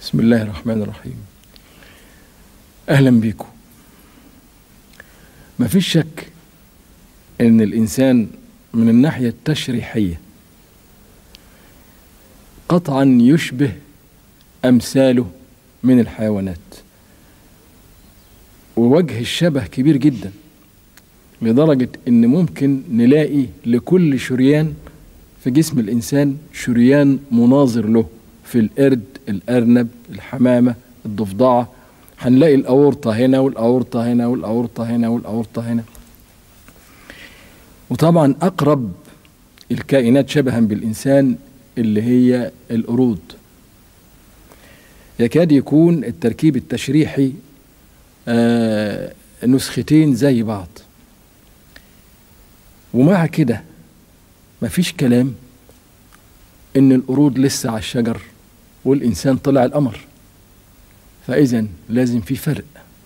بسم الله الرحمن الرحيم اهلا بيكم ما فيش شك ان الانسان من الناحيه التشريحيه قطعا يشبه امثاله من الحيوانات ووجه الشبه كبير جدا لدرجه ان ممكن نلاقي لكل شريان في جسم الانسان شريان مناظر له في القرد الارنب الحمامه الضفدعه هنلاقي الاورطه هنا والاورطه هنا والاورطه هنا والاورطه هنا وطبعا اقرب الكائنات شبها بالانسان اللي هي القرود يكاد يكون التركيب التشريحي آه نسختين زي بعض ومع كده مفيش كلام ان القرود لسه على الشجر والانسان طلع القمر فاذا لازم في فرق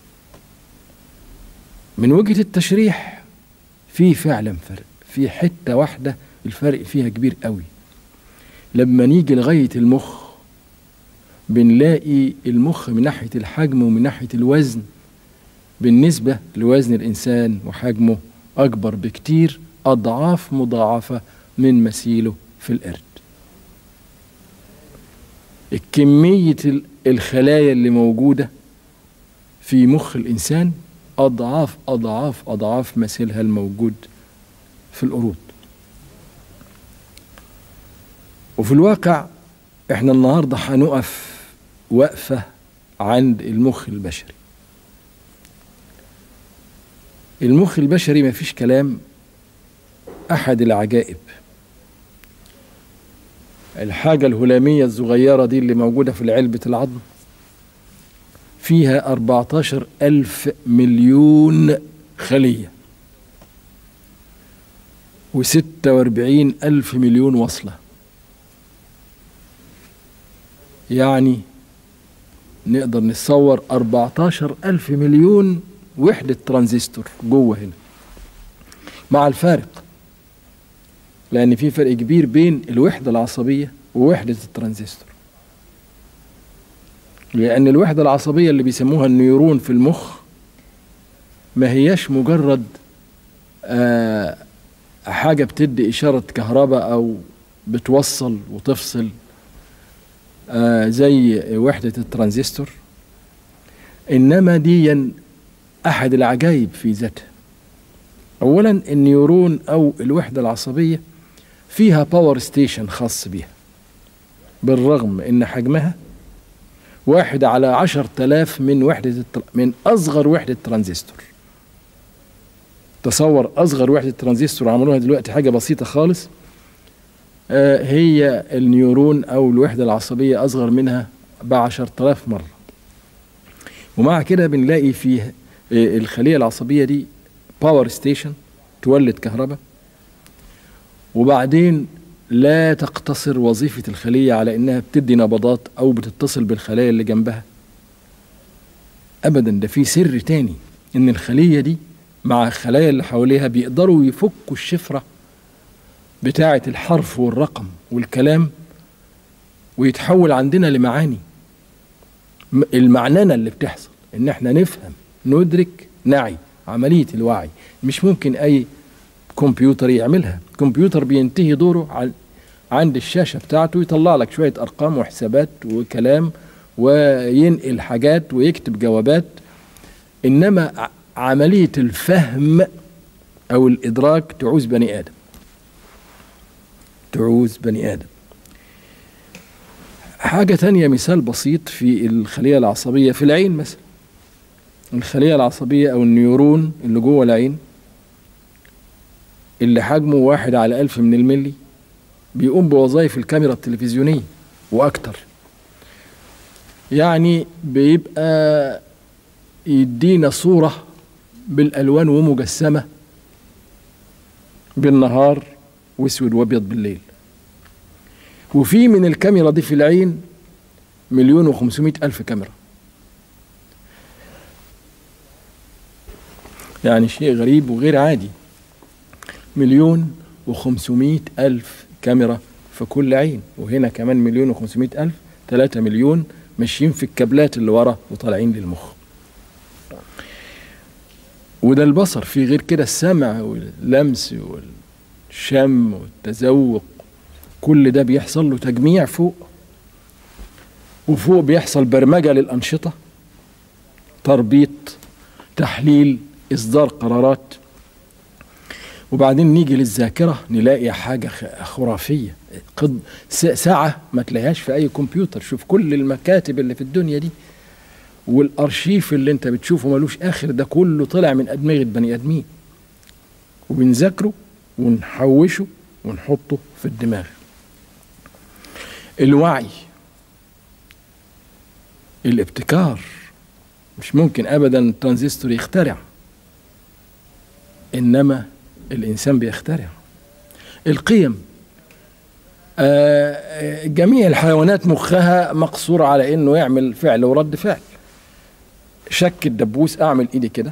من وجهه التشريح في فعلا فرق في حته واحده الفرق فيها كبير قوي لما نيجي لغايه المخ بنلاقي المخ من ناحيه الحجم ومن ناحيه الوزن بالنسبه لوزن الانسان وحجمه اكبر بكتير اضعاف مضاعفه من مثيله في القرد كمية الخلايا اللي موجودة في مخ الإنسان أضعاف أضعاف أضعاف مثيلها الموجود في القرود وفي الواقع احنا النهاردة هنقف وقفة عند المخ البشري المخ البشري ما فيش كلام أحد العجائب الحاجة الهلامية الصغيرة دي اللي موجودة في علبة العظم فيها 14 ألف مليون خلية وستة واربعين ألف مليون وصلة يعني نقدر نتصور 14 ألف مليون وحدة ترانزستور جوه هنا مع الفارق لأن في فرق كبير بين الوحدة العصبية ووحدة الترانزستور لأن الوحدة العصبية اللي بيسموها النيورون في المخ ما هياش مجرد آه حاجة بتدي إشارة كهرباء أو بتوصل وتفصل آه زي وحدة الترانزستور إنما دي أحد العجائب في ذاتها أولا النيورون أو الوحدة العصبية فيها باور ستيشن خاص بيها بالرغم ان حجمها واحد على عشر تلاف من وحدة التر... من أصغر وحدة ترانزستور تصور أصغر وحدة ترانزستور عملوها دلوقتي حاجة بسيطة خالص آه هي النيورون أو الوحدة العصبية أصغر منها بعشر تلاف مرة ومع كده بنلاقي فيه آه الخلية العصبية دي باور ستيشن تولد كهرباء وبعدين لا تقتصر وظيفة الخلية على إنها بتدي نبضات أو بتتصل بالخلايا اللي جنبها أبدا ده في سر تاني إن الخلية دي مع الخلايا اللي حواليها بيقدروا يفكوا الشفرة بتاعة الحرف والرقم والكلام ويتحول عندنا لمعاني المعننة اللي بتحصل إن احنا نفهم ندرك نعي عملية الوعي مش ممكن أي كمبيوتر يعملها كمبيوتر بينتهي دوره عند الشاشة بتاعته يطلع لك شوية أرقام وحسابات وكلام وينقل حاجات ويكتب جوابات إنما عملية الفهم أو الإدراك تعوز بني آدم تعوز بني آدم حاجة تانية مثال بسيط في الخلية العصبية في العين مثلا الخلية العصبية أو النيورون اللي جوه العين اللي حجمه واحد على ألف من الملي بيقوم بوظائف الكاميرا التلفزيونية وأكتر يعني بيبقى يدينا صورة بالألوان ومجسمة بالنهار واسود وابيض بالليل وفي من الكاميرا دي في العين مليون وخمسمائة ألف كاميرا يعني شيء غريب وغير عادي مليون وخمسمائة ألف كاميرا في كل عين وهنا كمان مليون وخمسمائة ألف ثلاثة مليون ماشيين في الكابلات اللي ورا وطالعين للمخ وده البصر في غير كده السمع واللمس والشم والتذوق كل ده بيحصل له تجميع فوق وفوق بيحصل برمجة للأنشطة تربيط تحليل إصدار قرارات وبعدين نيجي للذاكرة نلاقي حاجة خرافية قد ساعة ما تلاقيهاش في أي كمبيوتر شوف كل المكاتب اللي في الدنيا دي والأرشيف اللي أنت بتشوفه ملوش آخر ده كله طلع من أدمغة بني آدمين وبنذاكره ونحوشه ونحطه في الدماغ الوعي الابتكار مش ممكن ابدا الترانزستور يخترع انما الانسان بيخترع القيم آه جميع الحيوانات مخها مقصور على انه يعمل فعل ورد فعل شك الدبوس اعمل ايدي كده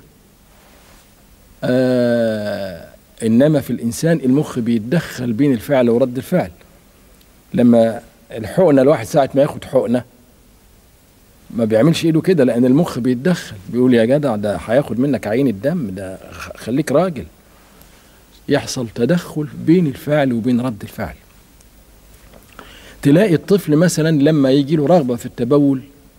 آه انما في الانسان المخ بيتدخل بين الفعل ورد الفعل لما الحقنه الواحد ساعه ما ياخد حقنه ما بيعملش ايده كده لان المخ بيتدخل بيقول يا جدع ده هياخد منك عين الدم ده خليك راجل يحصل تدخل بين الفعل وبين رد الفعل تلاقي الطفل مثلا لما يجي له رغبه في التبول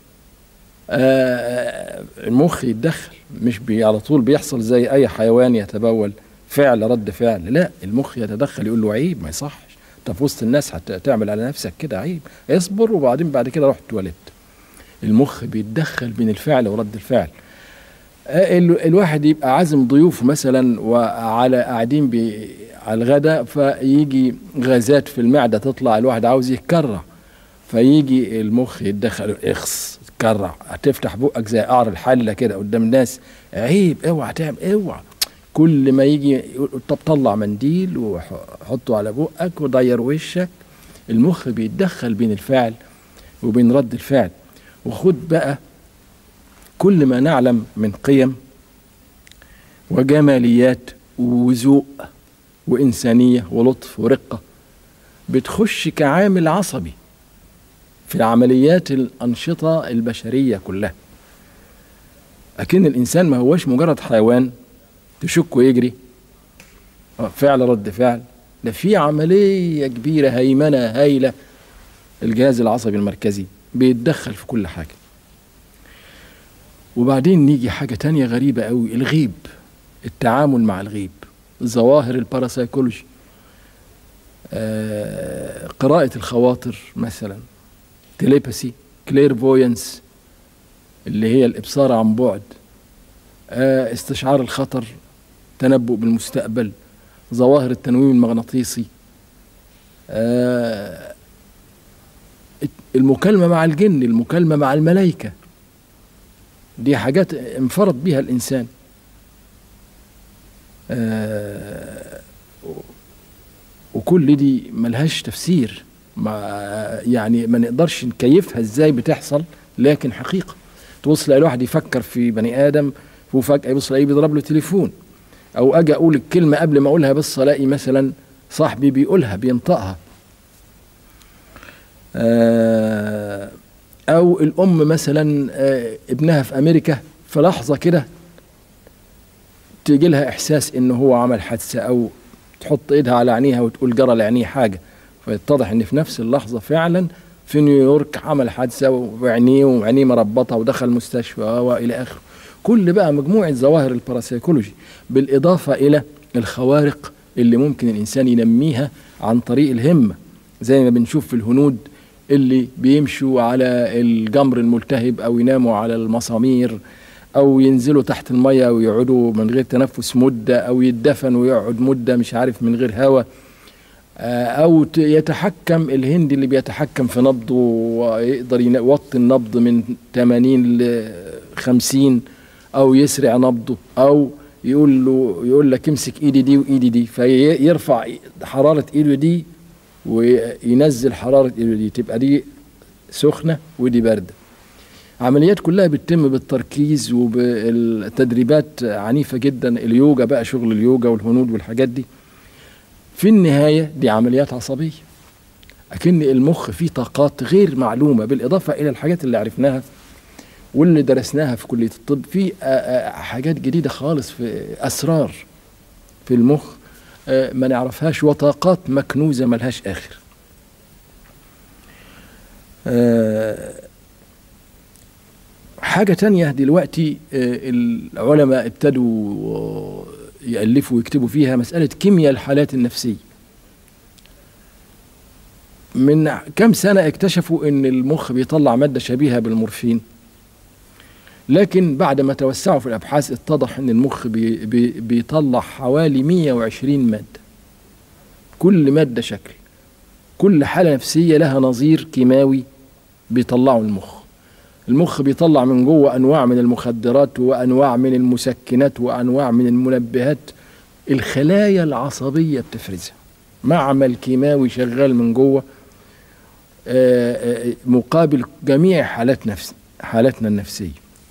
آه المخ يتدخل مش بي على طول بيحصل زي اي حيوان يتبول فعل رد فعل لا المخ يتدخل يقول له عيب ما يصحش انت في وسط الناس هتعمل على نفسك كده عيب اصبر وبعدين بعد كده روح التواليت المخ بيتدخل بين الفعل ورد الفعل الواحد يبقى عازم ضيوف مثلا وعلى قاعدين على الغداء فيجي غازات في المعده تطلع الواحد عاوز يتكرع فيجي المخ يتدخل اخص تكرع هتفتح بقك زي قعر الحله كده قدام الناس عيب اوعى تعمل اوعى كل ما يجي طب طلع منديل وحطه على بقك ودير وشك المخ بيتدخل بين الفعل وبين رد الفعل وخد بقى كل ما نعلم من قيم وجماليات وذوق وإنسانية ولطف ورقة بتخش كعامل عصبي في عمليات الأنشطة البشرية كلها لكن الإنسان ما هوش مجرد حيوان تشك ويجري فعل رد فعل ده في عملية كبيرة هيمنة هايلة الجهاز العصبي المركزي بيتدخل في كل حاجة وبعدين نيجي حاجة تانية غريبة قوي الغيب التعامل مع الغيب ظواهر الباراسايكولوجي آه قراءة الخواطر مثلا تليباسي كليرفوينس اللي هي الإبصار عن بعد آه استشعار الخطر تنبؤ بالمستقبل ظواهر التنويم المغناطيسي آه المكالمة مع الجن المكالمة مع الملائكة دي حاجات انفرد بها الإنسان آه وكل دي ملهاش تفسير ما يعني ما نقدرش نكيفها ازاي بتحصل لكن حقيقة توصل الواحد يفكر في بني آدم وفجأة يبص الاقيه بيضرب له تليفون أو أجي أقول الكلمة قبل ما أقولها بس ألاقي مثلا صاحبي بيقولها بينطقها او الام مثلا ابنها في امريكا في لحظه كده تيجي لها احساس ان هو عمل حادثه او تحط ايدها على عينيها وتقول جرى لعينيه حاجه فيتضح ان في نفس اللحظه فعلا في نيويورك عمل حادثه وعينيه وعينيه مربطه ودخل مستشفى والى اخره كل بقى مجموعه ظواهر الباراسيكولوجي بالاضافه الى الخوارق اللي ممكن الانسان ينميها عن طريق الهمه زي ما بنشوف في الهنود اللي بيمشوا على الجمر الملتهب او يناموا على المسامير او ينزلوا تحت الميه ويقعدوا من غير تنفس مده او يدفن ويقعد مده مش عارف من غير هواء او يتحكم الهندي اللي بيتحكم في نبضه ويقدر يوطي النبض من 80 ل 50 او يسرع نبضه او يقول له يقول لك امسك ايدي دي وايدي دي فيرفع حراره ايده دي وينزل حرارة ايده دي تبقى دي سخنة ودي باردة عمليات كلها بتتم بالتركيز وبالتدريبات عنيفة جدا اليوجا بقى شغل اليوجا والهنود والحاجات دي في النهاية دي عمليات عصبية أكن المخ فيه طاقات غير معلومة بالإضافة إلى الحاجات اللي عرفناها واللي درسناها في كلية الطب في آه، آه، حاجات جديدة خالص في أسرار في المخ آه، ما نعرفهاش وطاقات مكنوزة ملهاش آخر آه، حاجة تانية دلوقتي آه، العلماء ابتدوا يألفوا ويكتبوا فيها مسألة كيمياء الحالات النفسية من كم سنة اكتشفوا ان المخ بيطلع مادة شبيهة بالمورفين لكن بعد ما توسعوا في الابحاث اتضح ان المخ بي بي بيطلع حوالي 120 مادة كل مادة شكل كل حالة نفسية لها نظير كيماوي بيطلعه المخ المخ بيطلع من جوه انواع من المخدرات وانواع من المسكنات وانواع من المنبهات الخلايا العصبيه بتفرزها معمل كيماوي شغال من جوه آه، آه، مقابل جميع حالات نفس حالاتنا النفسيه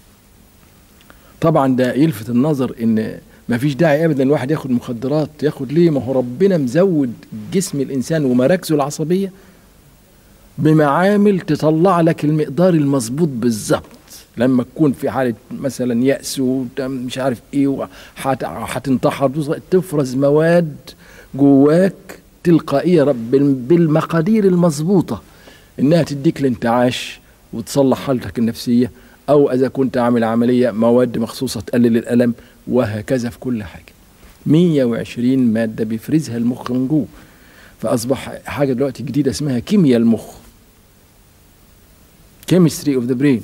طبعا ده يلفت النظر ان ما فيش داعي ابدا الواحد ياخد مخدرات ياخد ليه ما هو ربنا مزود جسم الانسان ومراكزه العصبيه بمعامل تطلع لك المقدار المظبوط بالظبط لما تكون في حالة مثلا يأس ومش عارف ايه وحت- هتنتحر تفرز مواد جواك تلقائية رب- بال- بالمقادير المظبوطة انها تديك الانتعاش وتصلح حالتك النفسية او اذا كنت عامل عملية مواد مخصوصة تقلل الالم وهكذا في كل حاجة 120 مادة بيفرزها المخ من جوه فاصبح حاجة دلوقتي جديدة اسمها كيمياء المخ chemistry of the brain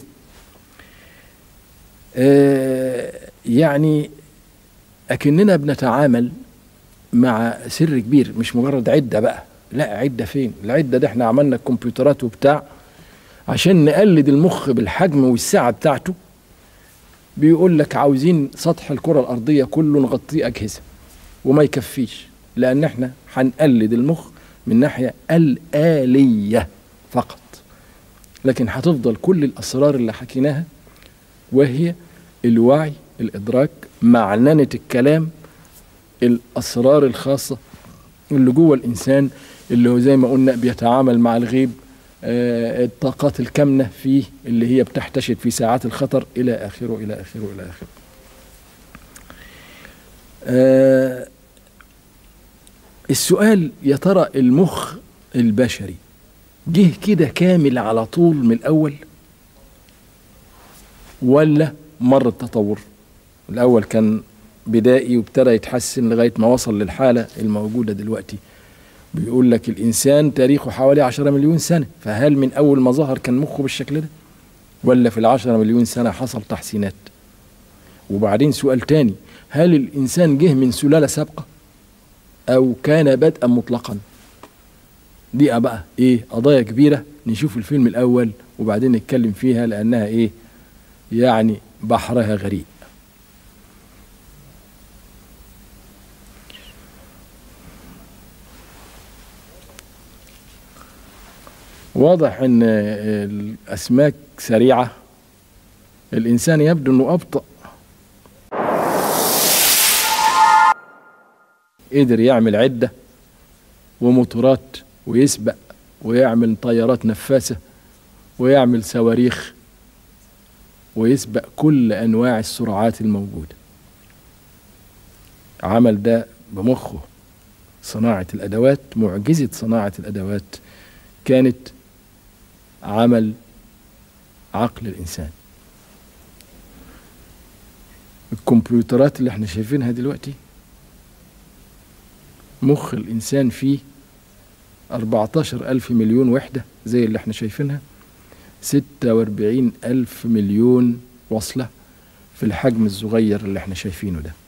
آه يعني أكننا بنتعامل مع سر كبير مش مجرد عدة بقى لا عدة فين العدة ده احنا عملنا كمبيوترات وبتاع عشان نقلد المخ بالحجم والسعة بتاعته بيقول لك عاوزين سطح الكرة الأرضية كله نغطيه أجهزة وما يكفيش لأن احنا هنقلد المخ من ناحية الآلية فقط لكن هتفضل كل الأسرار اللي حكيناها وهي الوعي الإدراك معننة الكلام الأسرار الخاصة اللي جوه الإنسان اللي هو زي ما قلنا بيتعامل مع الغيب آه، الطاقات الكامنة فيه اللي هي بتحتشد في ساعات الخطر إلى آخره إلى آخره إلى آخره آه، السؤال يا ترى المخ البشري جه كده كامل على طول من الأول ولا مر التطور الأول كان بدائي وابتدى يتحسن لغاية ما وصل للحالة الموجودة دلوقتي بيقول لك الإنسان تاريخه حوالي عشرة مليون سنة فهل من أول ما ظهر كان مخه بالشكل ده ولا في العشرة مليون سنة حصل تحسينات وبعدين سؤال تاني هل الإنسان جه من سلالة سابقة أو كان بدءا مطلقا دي بقى ايه قضايا كبيرة نشوف الفيلم الأول وبعدين نتكلم فيها لأنها ايه يعني بحرها غريق واضح ان الاسماك سريعه الانسان يبدو انه ابطا قدر يعمل عده وموتورات ويسبق ويعمل طيارات نفاثه ويعمل صواريخ ويسبق كل انواع السرعات الموجوده عمل ده بمخه صناعه الادوات معجزه صناعه الادوات كانت عمل عقل الانسان الكمبيوترات اللي احنا شايفينها دلوقتي مخ الانسان فيه 14 ألف مليون وحدة زي اللي احنا شايفينها 46 ألف مليون وصلة في الحجم الصغير اللي احنا شايفينه ده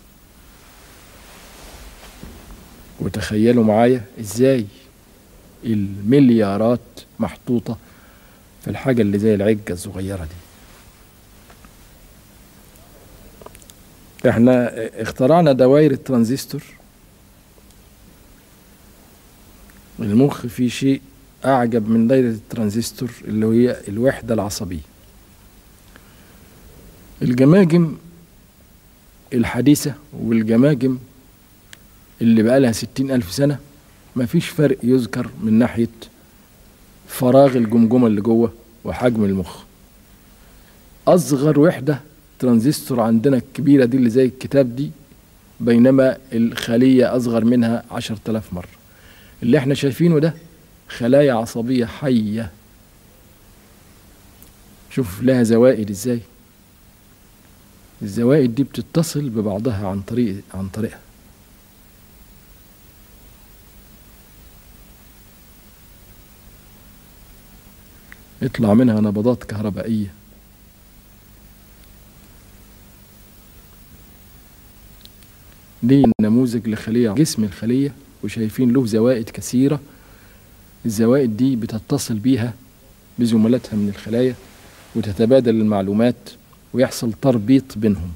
وتخيلوا معايا ازاي المليارات محطوطة في الحاجة اللي زي العجة الصغيرة دي احنا اخترعنا دوائر الترانزستور المخ فيه شيء أعجب من دايرة الترانزستور اللي هي الوحدة العصبية الجماجم الحديثة والجماجم اللي بقالها ستين ألف سنة ما فيش فرق يذكر من ناحية فراغ الجمجمة اللي جوه وحجم المخ أصغر وحدة ترانزستور عندنا الكبيرة دي اللي زي الكتاب دي بينما الخلية أصغر منها عشر تلاف مرة اللي احنا شايفينه ده خلايا عصبية حية شوف لها زوائد ازاي الزوائد دي بتتصل ببعضها عن طريق عن طريقها يطلع منها نبضات كهربائية دي نموذج لخلية جسم الخلية وشايفين له زوائد كثيرة الزوائد دي بتتصل بيها بزملاتها من الخلايا وتتبادل المعلومات ويحصل تربيط بينهم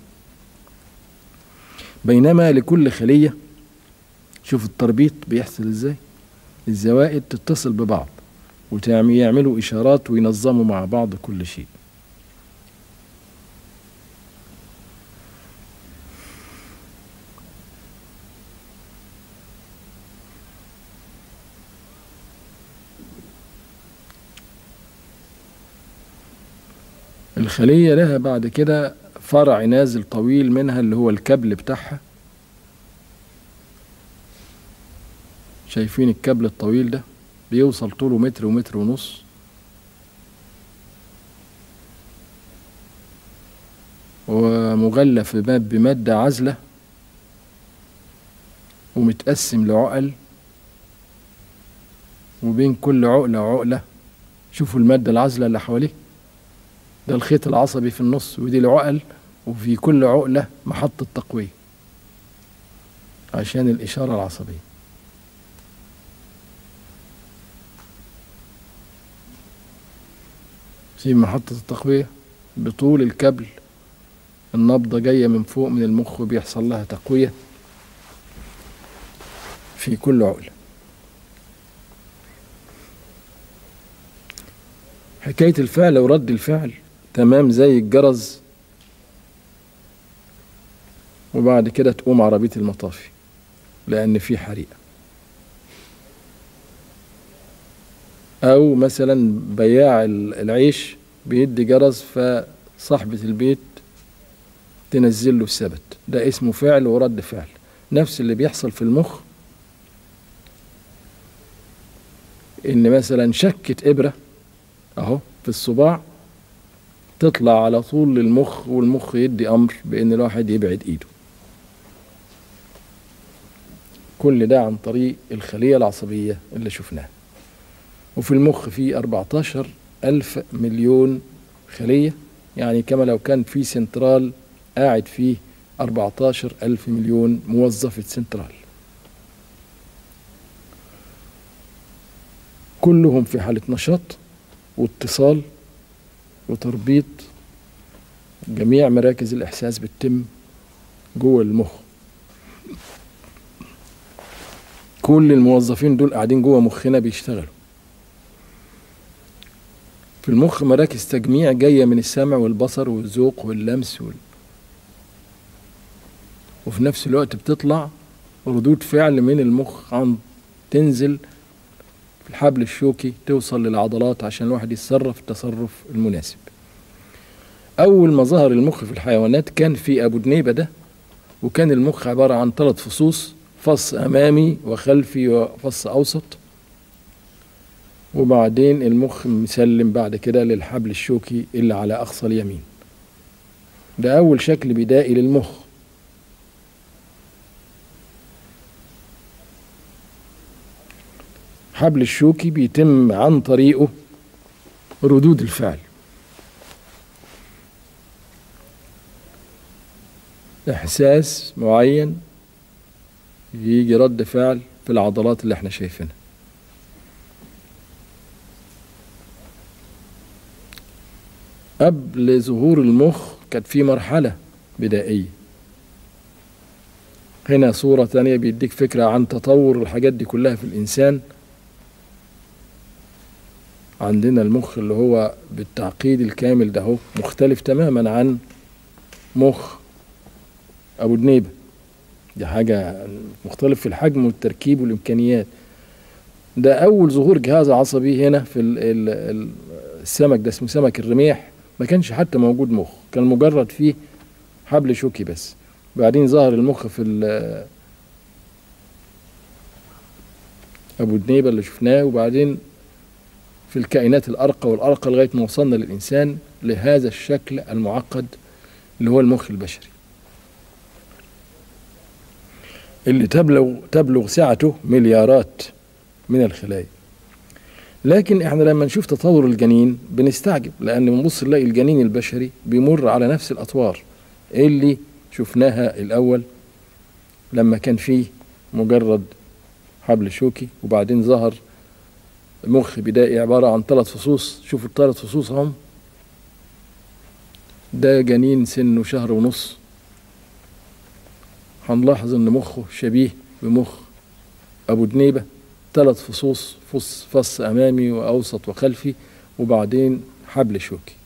بينما لكل خلية شوف التربيط بيحصل ازاي الزوائد تتصل ببعض ويعملوا إشارات وينظموا مع بعض كل شيء الخلية لها بعد كده فرع نازل طويل منها اللي هو الكابل بتاعها شايفين الكابل الطويل ده بيوصل طوله متر ومتر ونص ومغلف بمادة عازلة ومتقسم لعقل وبين كل عقلة وعقلة شوفوا المادة العازلة اللي حواليه ده الخيط العصبي في النص ودي العقل وفي كل عقلة محطة تقوية عشان الإشارة العصبية في محطة التقوية بطول الكابل النبضة جاية من فوق من المخ وبيحصل لها تقوية في كل عقلة حكاية الفعل ورد الفعل تمام زي الجرس وبعد كده تقوم عربية المطافي لأن في حريقة أو مثلا بياع العيش بيدي جرس فصاحبة البيت تنزل له السبت ده اسمه فعل ورد فعل نفس اللي بيحصل في المخ ان مثلا شكة ابرة اهو في الصباع تطلع على طول للمخ والمخ يدي امر بان الواحد يبعد ايده كل ده عن طريق الخلية العصبية اللي شفناها وفي المخ في 14 ألف مليون خلية يعني كما لو كان في سنترال قاعد فيه 14 ألف مليون موظفة سنترال كلهم في حالة نشاط واتصال وتربيط جميع مراكز الإحساس بتتم جوه المخ كل الموظفين دول قاعدين جوه مخنا بيشتغلوا في المخ مراكز تجميع جاية من السمع والبصر والذوق واللمس وال... وفي نفس الوقت بتطلع ردود فعل من المخ عن تنزل في الحبل الشوكي توصل للعضلات عشان الواحد يتصرف التصرف المناسب أول ما ظهر المخ في الحيوانات كان في أبو دنيبة ده وكان المخ عبارة عن ثلاث فصوص فص أمامي وخلفي وفص أوسط وبعدين المخ مسلم بعد كده للحبل الشوكي اللي على أقصى اليمين ده أول شكل بدائي للمخ حبل الشوكي بيتم عن طريقه ردود الفعل إحساس معين يجي رد فعل في العضلات اللي احنا شايفينها قبل ظهور المخ كانت في مرحلة بدائية هنا صورة تانية بيديك فكرة عن تطور الحاجات دي كلها في الإنسان عندنا المخ اللي هو بالتعقيد الكامل ده هو مختلف تماما عن مخ أبو دنيبة دي حاجة مختلف في الحجم والتركيب والإمكانيات ده أول ظهور جهاز عصبي هنا في ال- ال- ال- السمك ده اسمه سمك الرميح ما كانش حتى موجود مخ كان مجرد فيه حبل شوكي بس بعدين ظهر المخ في ال- أبو دنيبة اللي شفناه وبعدين في الكائنات الأرقى والأرقى لغاية ما وصلنا للإنسان لهذا الشكل المعقد اللي هو المخ البشري اللي تبلغ تبلغ سعته مليارات من الخلايا لكن احنا لما نشوف تطور الجنين بنستعجب لان بنبص نلاقي الجنين البشري بيمر على نفس الاطوار اللي شفناها الاول لما كان فيه مجرد حبل شوكي وبعدين ظهر مخ بدائي عبارة عن ثلاث فصوص شوفوا الثلاث فصوص هم ده جنين سنه شهر ونص هنلاحظ ان مخه شبيه بمخ ابو دنيبه ثلاث فصوص فص فص امامي واوسط وخلفي وبعدين حبل شوكي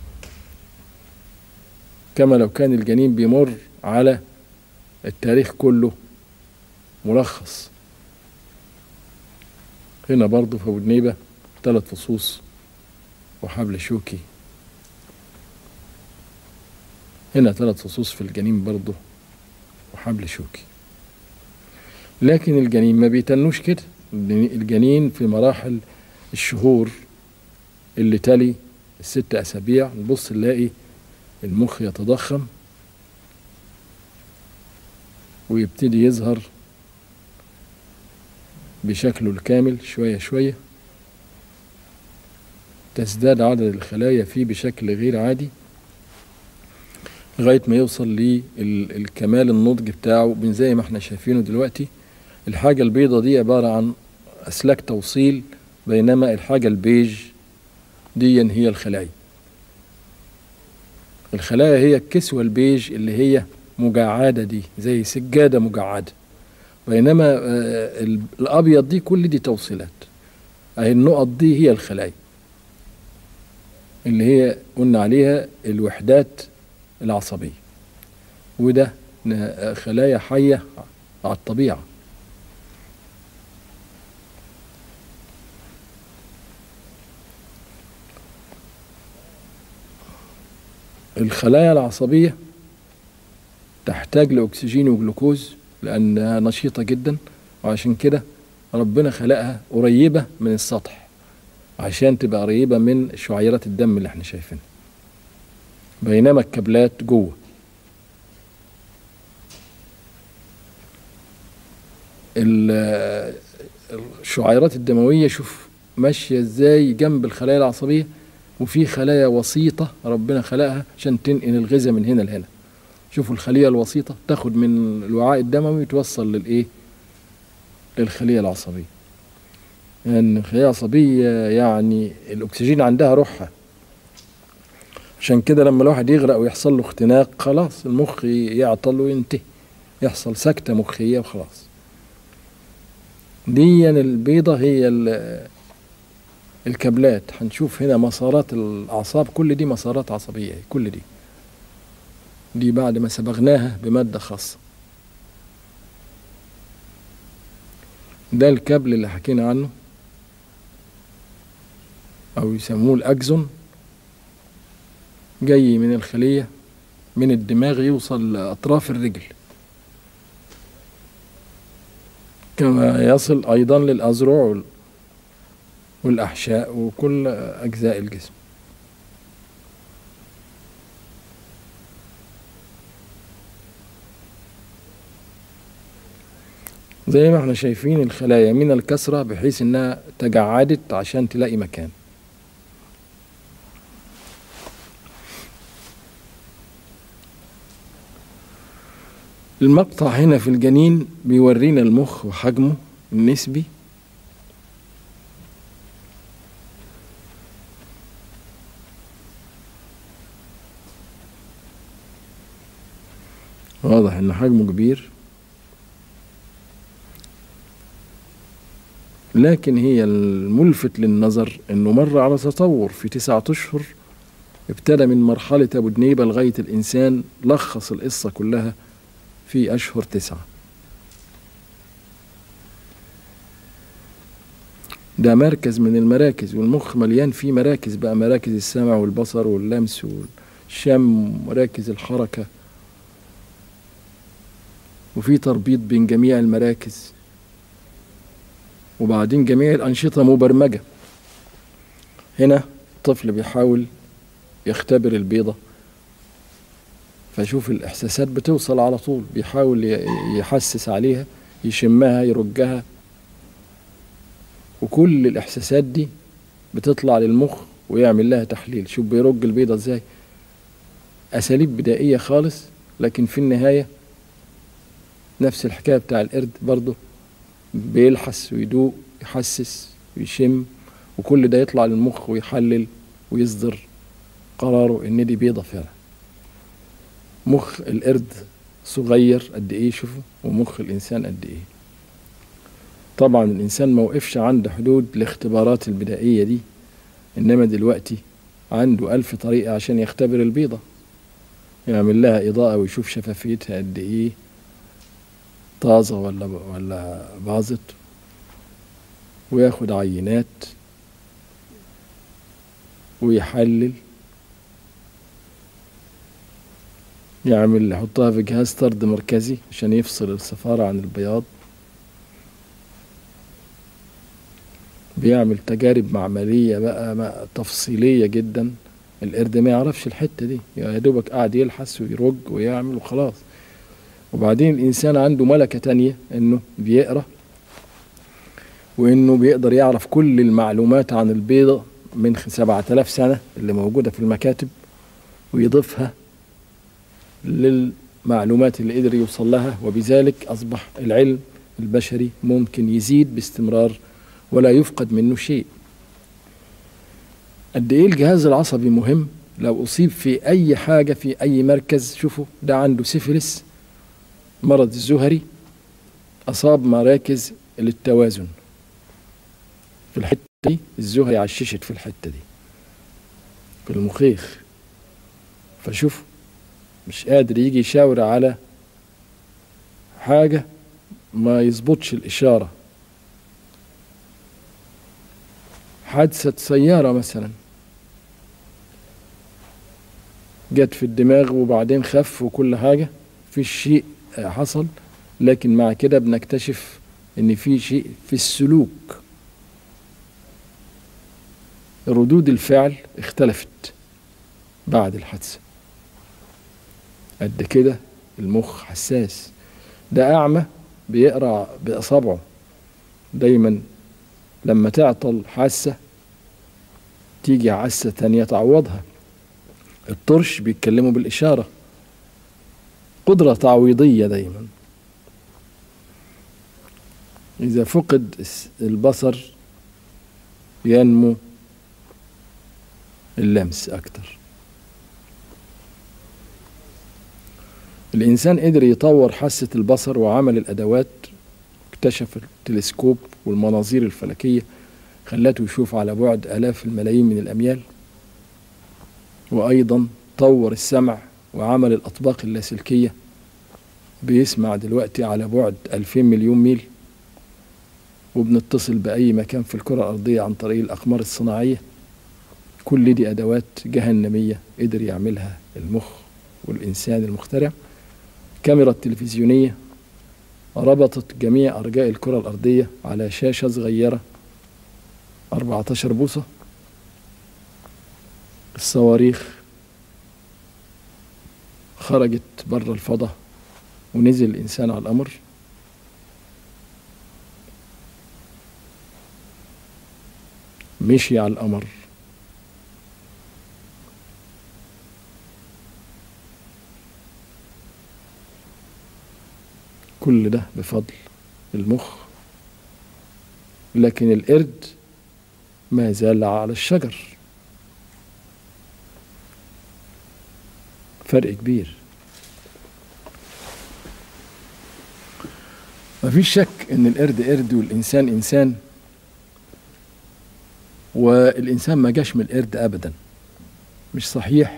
كما لو كان الجنين بيمر على التاريخ كله ملخص هنا برضه في ابو دنيبه ثلاث فصوص وحبل شوكي هنا ثلاث فصوص في الجنين برضه وحبل شوكي لكن الجنين ما بيتنوش كده الجنين في مراحل الشهور اللي تلي الست أسابيع نبص نلاقي المخ يتضخم ويبتدي يظهر بشكله الكامل شوية شوية تزداد عدد الخلايا فيه بشكل غير عادي لغاية ما يوصل للكمال النضج بتاعه من زي ما احنا شايفينه دلوقتي الحاجة البيضة دي عبارة عن أسلاك توصيل بينما الحاجة البيج دي هي الخلايا الخلايا هي الكسوة البيج اللي هي مجعدة دي زي سجادة مجعدة بينما آه، ال- الأبيض دي كل دي توصيلات أهي النقط دي هي الخلايا اللي هي قلنا عليها الوحدات العصبية وده ن- خلايا حية على الطبيعة الخلايا العصبية تحتاج لأكسجين وجلوكوز لأنها نشيطة جدا وعشان كده ربنا خلقها قريبة من السطح عشان تبقى قريبة من شعيرات الدم اللي احنا شايفينها بينما الكابلات جوه ال- الشعيرات الدموية شوف ماشية ازاي جنب الخلايا العصبية وفي خلايا وسيطة ربنا خلقها عشان تنقل الغذاء من هنا لهنا شوفوا الخلية الوسيطة تاخد من الوعاء الدموي وتوصل للإيه للخلية العصبية لأن الخلية العصبية يعني الأكسجين عندها روحها عشان كده لما الواحد يغرق ويحصل له اختناق خلاص المخ يعطل وينتهي يحصل سكتة مخية وخلاص دي البيضة هي ال- الكابلات هنشوف هنا مسارات الأعصاب كل دي مسارات عصبية كل دي دي بعد ما صبغناها بمادة خاصة ده الكابل اللي حكينا عنه أو يسموه الأكزون جاي من الخلية من الدماغ يوصل لأطراف الرجل كما يصل أيضا للأذرع وال- والأحشاء وكل أجزاء الجسم زي ما احنا شايفين الخلايا من الكسرة بحيث انها تجعدت عشان تلاقي مكان المقطع هنا في الجنين بيورينا المخ وحجمه النسبي واضح ان حجمه كبير لكن هي الملفت للنظر انه مر على تطور في تسعة اشهر ابتدى من مرحلة ابو دنيبة لغاية الانسان لخص القصة كلها في اشهر تسعة ده مركز من المراكز والمخ مليان فيه مراكز بقى مراكز السمع والبصر واللمس والشم ومراكز الحركة وفي تربيط بين جميع المراكز وبعدين جميع الأنشطة مبرمجة هنا الطفل بيحاول يختبر البيضة فشوف الإحساسات بتوصل على طول بيحاول ي- يحسس عليها يشمها يرجها وكل الإحساسات دي بتطلع للمخ ويعمل لها تحليل شوف بيرج البيضة ازاي أساليب بدائية خالص لكن في النهاية نفس الحكاية بتاع القرد برضه بيلحس ويدوق يحسس ويشم وكل ده يطلع للمخ ويحلل ويصدر قراره ان دي بيضة فعلا مخ القرد صغير قد ايه شوفوا ومخ الانسان قد ايه طبعا الانسان ما وقفش عند حدود الاختبارات البدائية دي انما دلوقتي عنده الف طريقة عشان يختبر البيضة يعمل لها اضاءة ويشوف شفافيتها قد ايه طازة ولا ولا باظت وياخد عينات ويحلل يعمل يحطها في جهاز طرد مركزي عشان يفصل الصفارة عن البياض بيعمل تجارب معملية بقى ما- تفصيلية جدا القرد ما يعرفش الحتة دي يا دوبك قاعد يلحس ويرج ويعمل وخلاص وبعدين الإنسان عنده ملكة تانية إنه بيقرأ وإنه بيقدر يعرف كل المعلومات عن البيضة من سبعة آلاف سنة اللي موجودة في المكاتب ويضيفها للمعلومات اللي قدر يوصل لها وبذلك أصبح العلم البشري ممكن يزيد باستمرار ولا يفقد منه شيء قد ايه الجهاز العصبي مهم لو اصيب في اي حاجه في اي مركز شوفوا ده عنده سيفلس مرض الزهري اصاب مراكز للتوازن في الحته دي الزهري عششت في الحته دي في المخيخ فشوف مش قادر يجي يشاور على حاجه ما يظبطش الاشاره حادثة سيارة مثلا جت في الدماغ وبعدين خف وكل حاجة في شيء آه، حصل لكن مع كده بنكتشف ان في شيء في السلوك ردود الفعل اختلفت بعد الحادثة قد كده المخ حساس ده أعمى بيقرأ بأصابعه دايما لما تعطل حاسة تيجي حاسة تانية تعوضها الطرش بيتكلموا بالإشارة قدرة تعويضية دايما إذا فقد الس- البصر ينمو اللمس أكتر الإنسان قدر يطور حاسة البصر وعمل الأدوات اكتشف التلسكوب والمناظير الفلكية خلته يشوف على بعد آلاف الملايين من الأميال وأيضا طور السمع وعمل الأطباق اللاسلكية بيسمع دلوقتي على بعد 2000 مليون ميل وبنتصل بأي مكان في الكرة الأرضية عن طريق الأقمار الصناعية كل دي أدوات جهنمية قدر يعملها المخ والإنسان المخترع كاميرا التلفزيونية ربطت جميع أرجاء الكرة الأرضية على شاشة صغيرة 14 بوصة الصواريخ خرجت بره الفضاء ونزل الإنسان على القمر مشي على القمر كل ده بفضل المخ لكن القرد ما زال على الشجر فرق كبير ما فيش شك ان القرد قرد والانسان انسان والانسان ما جاش من القرد ابدا مش صحيح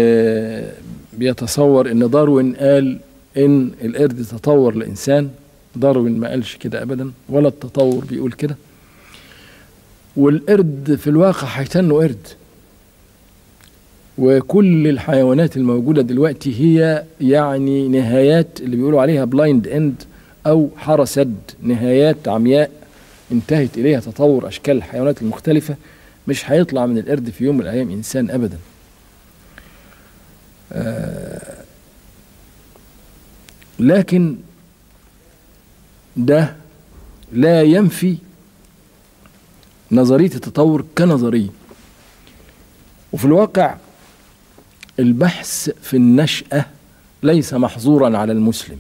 اللي بيتصور ان داروين قال ان القرد تطور لانسان داروين ما قالش كده ابدا ولا التطور بيقول كده والقرد في الواقع هيتنوا قرد وكل الحيوانات الموجودة دلوقتي هي يعني نهايات اللي بيقولوا عليها بلايند اند او حرسد نهايات عمياء انتهت اليها تطور اشكال الحيوانات المختلفة مش هيطلع من القرد في يوم من الايام انسان ابدا آه لكن ده لا ينفي نظرية التطور كنظرية وفي الواقع البحث في النشأة ليس محظورا على المسلم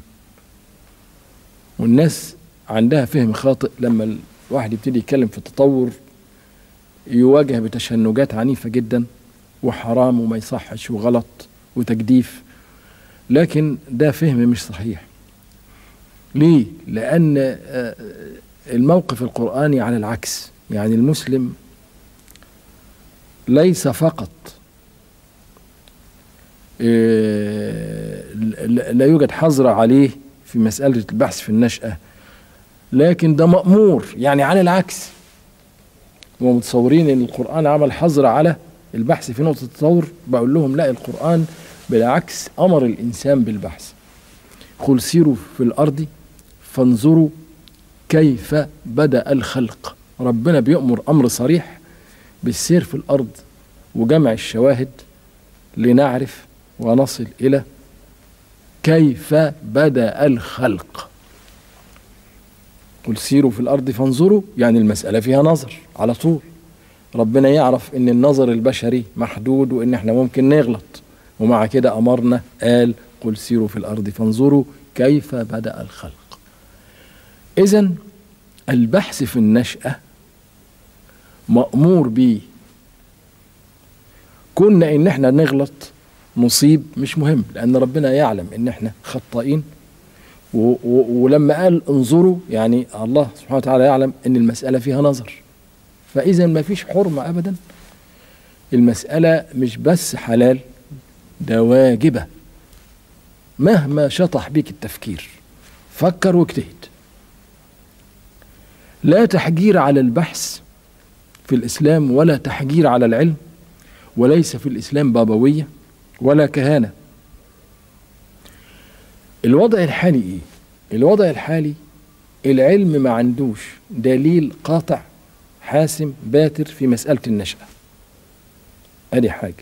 والناس عندها فهم خاطئ لما الواحد يبتدي يتكلم في التطور يواجه بتشنجات عنيفة جدا وحرام وما يصحش وغلط وتجديف لكن ده فهم مش صحيح ليه؟ لأن الموقف القرآني على العكس يعني المسلم ليس فقط لا يوجد حظر عليه في مسألة البحث في النشأة لكن ده مأمور يعني على العكس هم متصورين ان القرآن عمل حظر على البحث في نقطة التطور بقول لهم لا القرآن بالعكس أمر الإنسان بالبحث قل سيروا في الأرض فانظروا كيف بدأ الخلق ربنا بيأمر أمر صريح بالسير في الأرض وجمع الشواهد لنعرف ونصل إلى كيف بدأ الخلق قل سيروا في الأرض فانظروا يعني المسألة فيها نظر على طول ربنا يعرف ان النظر البشري محدود وان احنا ممكن نغلط ومع كده امرنا قال قل سيروا في الارض فانظروا كيف بدا الخلق اذا البحث في النشاه مامور به كنا ان احنا نغلط نصيب مش مهم لان ربنا يعلم ان احنا خطائين و و ولما قال انظروا يعني الله سبحانه وتعالى يعلم ان المساله فيها نظر فاذا ما فيش حرمه ابدا المساله مش بس حلال ده واجبه مهما شطح بك التفكير فكر واجتهد لا تحجير على البحث في الاسلام ولا تحجير على العلم وليس في الاسلام بابويه ولا كهانه الوضع الحالي ايه الوضع الحالي العلم ما عندوش دليل قاطع حاسم باتر في مسألة النشأة ادي حاجة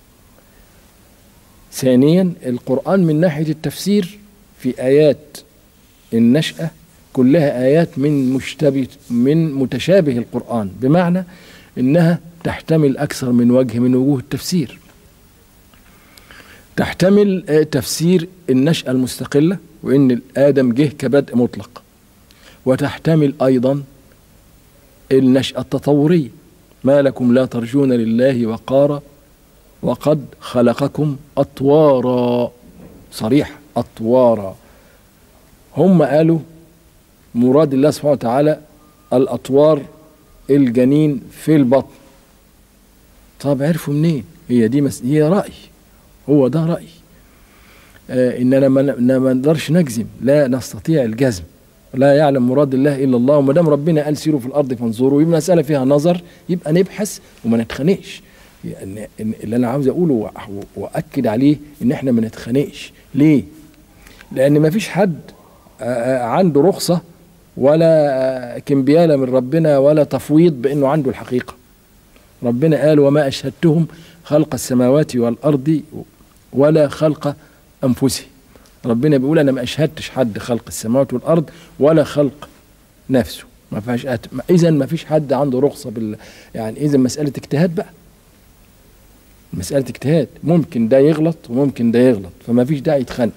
ثانيا القرآن من ناحية التفسير في آيات النشأة كلها آيات من مشتبه من متشابه القرآن بمعنى إنها تحتمل أكثر من وجه من وجوه التفسير تحتمل تفسير النشأة المستقلة وإن آدم جه كبدء مطلق وتحتمل أيضا النشأة التطورية ما لكم لا ترجون لله وقارا وقد خلقكم أطوارا صريح أطوارا هم قالوا مراد الله سبحانه وتعالى الأطوار الجنين في البطن طب عرفوا منين هي دي مس... هي رأي هو ده رأي آه إننا ما نقدرش نجزم لا نستطيع الجزم لا يعلم مراد الله الا الله وما دام ربنا قال سيروا في الارض فانظروا يبقى مساله فيها نظر يبقى نبحث وما نتخانقش يعني اللي انا عاوز اقوله واكد عليه ان احنا ما نتخانقش ليه؟ لان ما فيش حد عنده رخصه ولا كمبياله من ربنا ولا تفويض بانه عنده الحقيقه ربنا قال وما اشهدتهم خلق السماوات والارض ولا خلق انفسهم ربنا بيقول انا ما اشهدتش حد خلق السماوات والارض ولا خلق نفسه ما فيهاش أت... اذا ما فيش حد عنده رخصه بال يعني اذا مساله اجتهاد بقى مساله اجتهاد ممكن ده يغلط وممكن ده يغلط فما فيش داعي يتخانق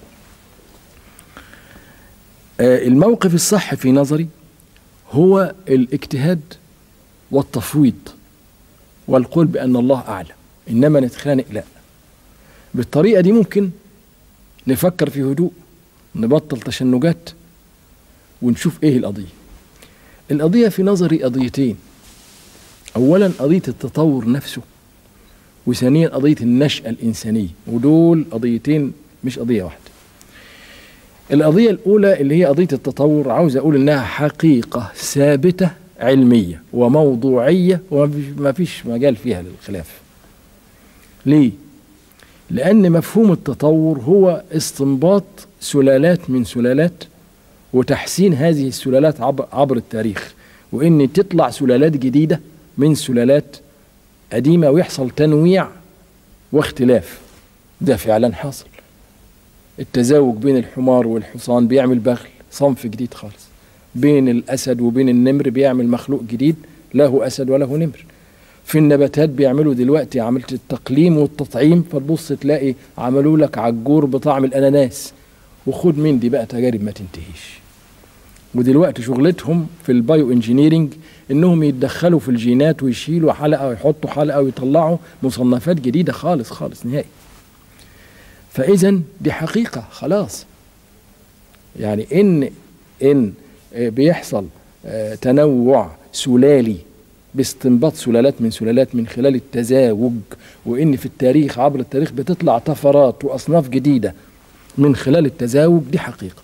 آه الموقف الصح في نظري هو الاجتهاد والتفويض والقول بان الله اعلم انما نتخانق لا بالطريقه دي ممكن نفكر في هدوء نبطل تشنجات ونشوف ايه القضيه القضيه في نظري قضيتين اولا قضيه التطور نفسه وثانيا قضيه النشاه الانسانيه ودول قضيتين مش قضيه واحده القضية الأولى اللي هي قضية التطور عاوز أقول إنها حقيقة ثابتة علمية وموضوعية وما فيش مجال فيها للخلاف ليه؟ لأن مفهوم التطور هو استنباط سلالات من سلالات وتحسين هذه السلالات عبر, عبر التاريخ وإن تطلع سلالات جديدة من سلالات قديمة ويحصل تنويع واختلاف ده فعلا حاصل التزاوج بين الحمار والحصان بيعمل بغل صنف جديد خالص بين الأسد وبين النمر بيعمل مخلوق جديد له أسد وله نمر في النباتات بيعملوا دلوقتي عملت التقليم والتطعيم فتبص تلاقي عملوا لك عجور بطعم الأناناس وخد من دي بقى تجارب ما تنتهيش ودلوقتي شغلتهم في البايو انجينيرنج انهم يتدخلوا في الجينات ويشيلوا حلقه ويحطوا حلقه ويطلعوا مصنفات جديده خالص خالص نهائي فاذا دي حقيقه خلاص يعني ان ان بيحصل تنوع سلالي باستنباط سلالات من سلالات من خلال التزاوج وان في التاريخ عبر التاريخ بتطلع طفرات واصناف جديده من خلال التزاوج دي حقيقه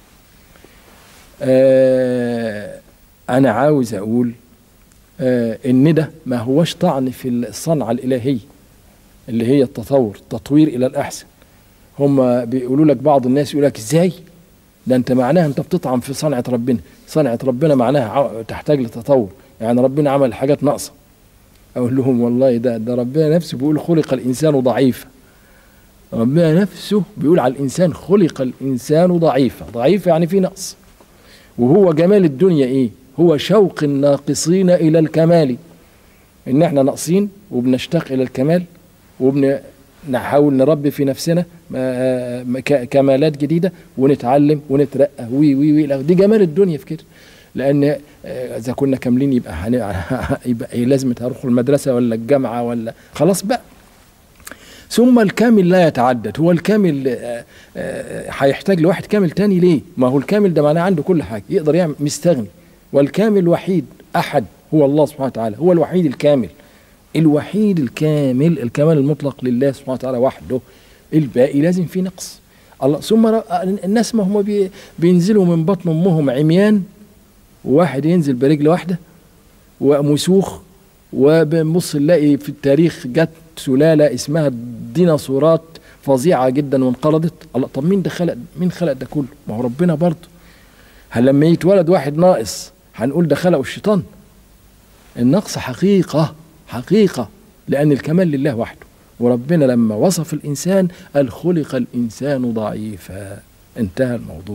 آه انا عاوز اقول آه ان ده ما هوش طعن في الصنعه الالهيه اللي هي التطور التطوير الى الاحسن هم بيقولوا لك بعض الناس يقول لك ازاي ده انت معناها انت بتطعن في صنعه ربنا صنعه ربنا معناها تحتاج لتطور يعني ربنا عمل حاجات ناقصه اقول لهم والله ده ده ربنا نفسه بيقول خلق الانسان ضعيفا ربنا نفسه بيقول على الانسان خلق الانسان ضعيفا ضعيف يعني في نقص وهو جمال الدنيا ايه هو شوق الناقصين الى الكمال ان احنا ناقصين وبنشتاق الى الكمال وبنحاول نربي في نفسنا كمالات جديده ونتعلم ونترقى وي وي وي دي جمال الدنيا في كده لان اذا كنا كاملين يبقى يبقى لازم هروح المدرسه ولا الجامعه ولا خلاص بقى ثم الكامل لا يتعدد هو الكامل هيحتاج لواحد كامل تاني ليه ما هو الكامل ده معناه عنده كل حاجه يقدر يعمل مستغني والكامل الوحيد احد هو الله سبحانه وتعالى هو الوحيد الكامل الوحيد الكامل الكمال المطلق لله سبحانه وتعالى وحده الباقي لازم فيه نقص الله ثم الناس ما هم بي بينزلوا من بطن امهم عميان وواحد ينزل برجل واحده ومسوخ وبنبص نلاقي في التاريخ جت سلاله اسمها الديناصورات فظيعه جدا وانقرضت الله طب مين ده خلق مين خلق ده كله؟ ما هو ربنا برضه هل لما يتولد واحد ناقص هنقول ده خلقه الشيطان؟ النقص حقيقه حقيقه لان الكمال لله وحده وربنا لما وصف الانسان قال خلق الانسان ضعيفا انتهى الموضوع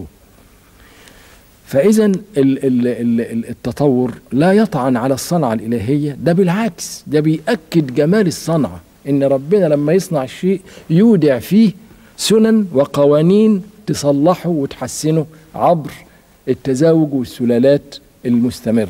فاذا التطور لا يطعن على الصنعه الالهيه ده بالعكس ده بيأكد جمال الصنعه ان ربنا لما يصنع الشيء يودع فيه سنن وقوانين تصلحه وتحسنه عبر التزاوج والسلالات المستمر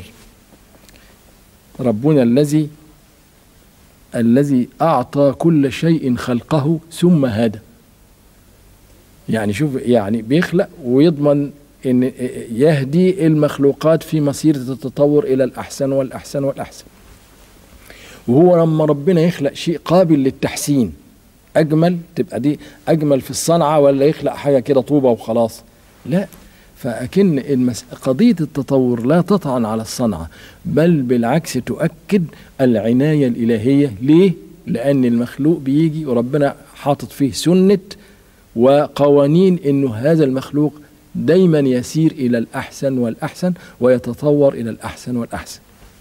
ربنا الذي الذي اعطى كل شيء خلقه ثم هدى يعني شوف يعني بيخلق ويضمن ان يهدي المخلوقات في مسيره التطور الى الاحسن والاحسن والاحسن وهو لما ربنا يخلق شيء قابل للتحسين اجمل تبقى دي اجمل في الصنعه ولا يخلق حاجه كده طوبه وخلاص لا فأكن المس... قضية التطور لا تطعن على الصنعة بل بالعكس تؤكد العناية الإلهية ليه؟ لأن المخلوق بيجي وربنا حاطط فيه سنة وقوانين إنه هذا المخلوق دايما يسير إلى الأحسن والأحسن ويتطور إلى الأحسن والأحسن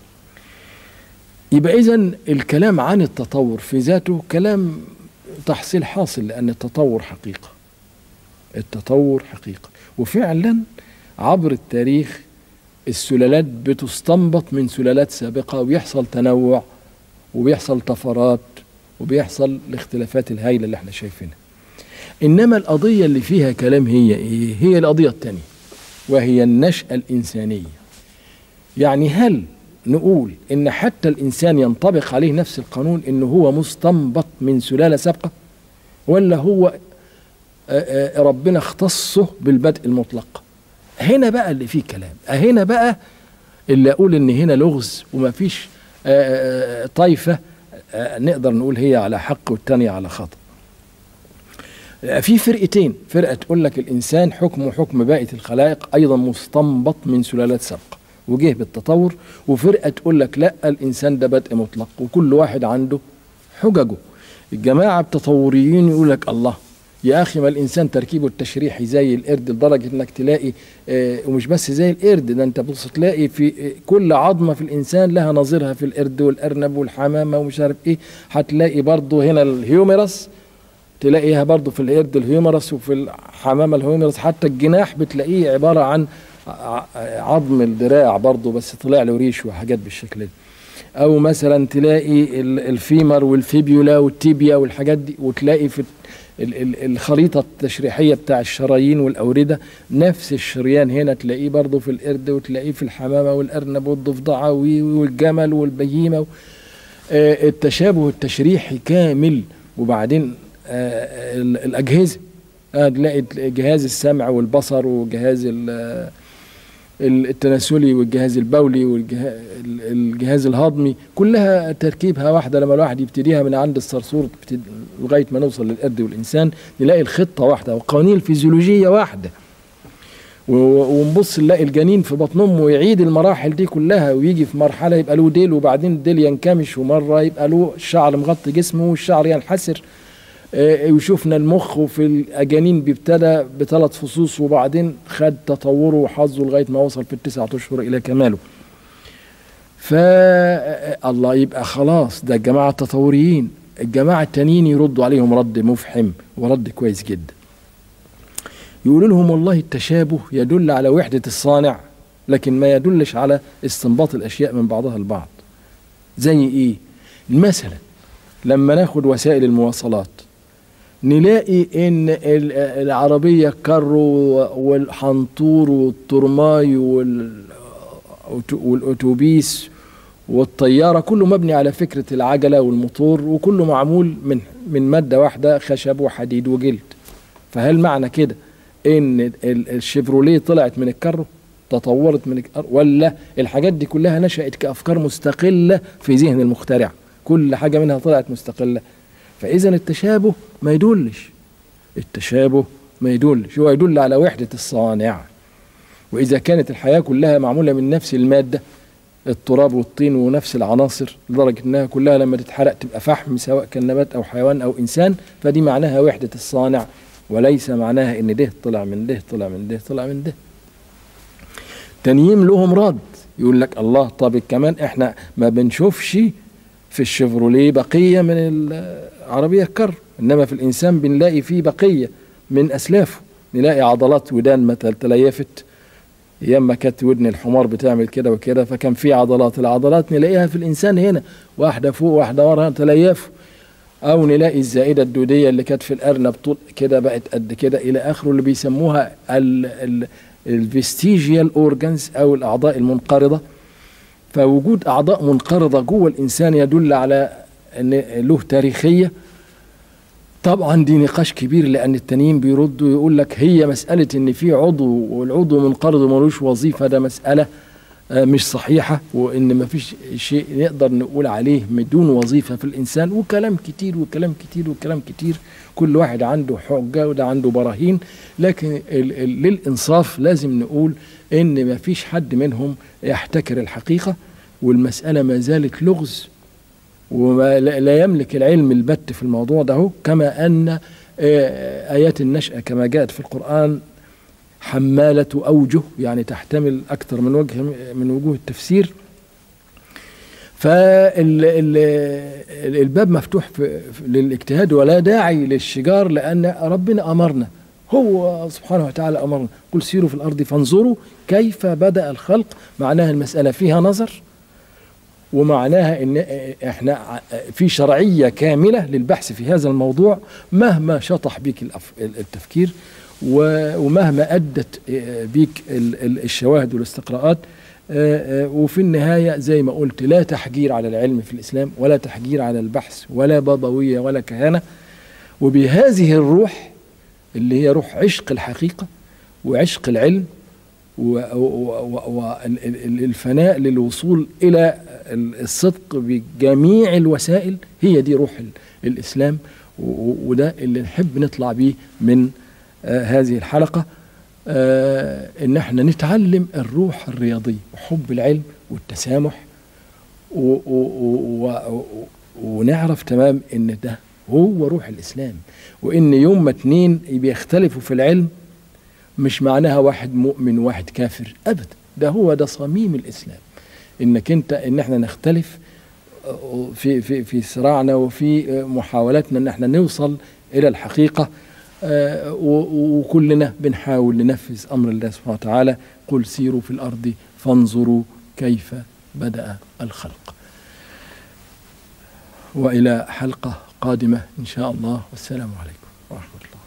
يبقى إذا الكلام عن التطور في ذاته كلام تحصيل حاصل لأن التطور حقيقة التطور حقيقة وفعلا عبر التاريخ السلالات بتستنبط من سلالات سابقة ويحصل تنوع وبيحصل طفرات وبيحصل الاختلافات الهائلة اللي احنا شايفينها إنما القضية اللي فيها كلام هي إيه؟ هي القضية الثانية وهي النشأة الإنسانية يعني هل نقول إن حتى الإنسان ينطبق عليه نفس القانون إنه هو مستنبط من سلالة سابقة ولا هو ربنا اختصه بالبدء المطلق هنا بقى اللي فيه كلام هنا بقى اللي اقول ان هنا لغز وما فيش طائفه نقدر نقول هي على حق والتانية على خطأ في فرقتين فرقة تقول لك الإنسان حكمه حكم باقية الخلائق أيضا مستنبط من سلالات سابقة وجه بالتطور وفرقة تقول لك لا الإنسان ده بدء مطلق وكل واحد عنده حججه الجماعة التطوريين يقول لك الله يا أخي ما الإنسان تركيبه التشريحي زي القرد لدرجة إنك تلاقي آه ومش بس زي القرد ده أنت بص تلاقي في آه كل عظمة في الإنسان لها نظيرها في القرد والأرنب والحمامة ومش عارف إيه هتلاقي برضه هنا الهيوميرس تلاقيها برضه في القرد الهيومرس وفي الحمامة الهيومرس حتى الجناح بتلاقيه عبارة عن عظم الدراع برضه بس طلع له ريش وحاجات بالشكل ده او مثلا تلاقي الفيمر والفيبيولا والتيبيا والحاجات دي وتلاقي في الخريطة التشريحية بتاع الشرايين والأوردة نفس الشريان هنا تلاقيه برضه في القرد وتلاقيه في الحمامة والأرنب والضفدعة والجمل والبهيمة التشابه التشريحي كامل وبعدين الأجهزة تلاقي جهاز السمع والبصر وجهاز التناسلي والجهاز البولي والجهاز الهضمي كلها تركيبها واحدة لما الواحد يبتديها من عند الصرصور لغاية ما نوصل للقرد والإنسان نلاقي الخطة واحدة والقوانين الفيزيولوجية واحدة ونبص نلاقي الجنين في بطن امه يعيد المراحل دي كلها ويجي في مرحله يبقى له ديل وبعدين الديل ينكمش ومره يبقى له الشعر مغطي جسمه والشعر ينحسر وشفنا المخ وفي الأجانين بيبتدى بثلاث فصوص وبعدين خد تطوره وحظه لغاية ما وصل في التسعة أشهر إلى كماله فالله يبقى خلاص ده الجماعة التطوريين الجماعة التانيين يردوا عليهم رد مفحم ورد كويس جدا يقولوا لهم والله التشابه يدل على وحدة الصانع لكن ما يدلش على استنباط الأشياء من بعضها البعض زي إيه مثلا لما ناخد وسائل المواصلات نلاقي ان العربية الكارو والحنطور والترماي والاتوبيس والطيارة كله مبني على فكرة العجلة والموتور وكله معمول من من مادة واحدة خشب وحديد وجلد فهل معنى كده ان الشيفروليه طلعت من الكارو تطورت من الكارو ولا الحاجات دي كلها نشأت كأفكار مستقلة في ذهن المخترع كل حاجة منها طلعت مستقلة فإذا التشابه ما يدلش التشابه ما يدلش هو يدل على وحدة الصانع وإذا كانت الحياة كلها معمولة من نفس المادة التراب والطين ونفس العناصر لدرجة إنها كلها لما تتحرق تبقى فحم سواء كان نبات أو حيوان أو إنسان فدي معناها وحدة الصانع وليس معناها إن ده طلع من ده طلع من ده طلع من ده تانيين لهم رد يقول لك الله طب كمان احنا ما بنشوفش في الشيفروليه بقية من العربية الكر إنما في الإنسان بنلاقي فيه بقية من أسلافه نلاقي عضلات ودان مثلا تليفت ايام ما كانت ودن الحمار بتعمل كده وكده فكان في عضلات العضلات نلاقيها في الانسان هنا واحده فوق واحده ورا تليفوا او نلاقي الزائده الدوديه اللي كانت في الارنب طول كده بقت قد كده الى اخره اللي بيسموها الفيستيجيال اورجانز او الاعضاء المنقرضه فوجود اعضاء منقرضه جوه الانسان يدل على ان له تاريخيه طبعا دي نقاش كبير لان التانيين بيردوا يقول لك هي مساله ان في عضو والعضو منقرض وملوش وظيفه ده مساله مش صحيحه وان ما فيش شيء نقدر نقول عليه بدون وظيفه في الانسان وكلام كتير وكلام كتير وكلام كتير كل واحد عنده حجه وده عنده براهين لكن ال ال للانصاف لازم نقول ان ما فيش حد منهم يحتكر الحقيقه والمساله ما زالت لغز ولا يملك العلم البت في الموضوع ده كما أن آيات النشأة كما جاءت في القرآن حمالة أوجه يعني تحتمل أكثر من وجه من وجوه التفسير فالباب مفتوح في للاجتهاد ولا داعي للشجار لأن ربنا أمرنا هو سبحانه وتعالى أمرنا قل سيروا في الأرض فانظروا كيف بدأ الخلق معناها المسألة فيها نظر ومعناها ان احنا في شرعيه كامله للبحث في هذا الموضوع مهما شطح بك التفكير ومهما ادت بك الشواهد والاستقراءات وفي النهايه زي ما قلت لا تحجير على العلم في الاسلام ولا تحجير على البحث ولا بابويه ولا كهنه وبهذه الروح اللي هي روح عشق الحقيقه وعشق العلم والفناء للوصول الى الصدق بجميع الوسائل هي دي روح الاسلام وده اللي نحب نطلع بيه من آه هذه الحلقة آه ان احنا نتعلم الروح الرياضية وحب العلم والتسامح و و و و ونعرف تمام ان ده هو روح الاسلام وان يوم ما اتنين بيختلفوا في العلم مش معناها واحد مؤمن وواحد كافر ابدا ده هو ده صميم الاسلام انك انت ان احنا نختلف في في في صراعنا وفي محاولاتنا ان احنا نوصل الى الحقيقه وكلنا بنحاول ننفذ امر الله سبحانه وتعالى قل سيروا في الارض فانظروا كيف بدا الخلق والى حلقه قادمه ان شاء الله والسلام عليكم ورحمه الله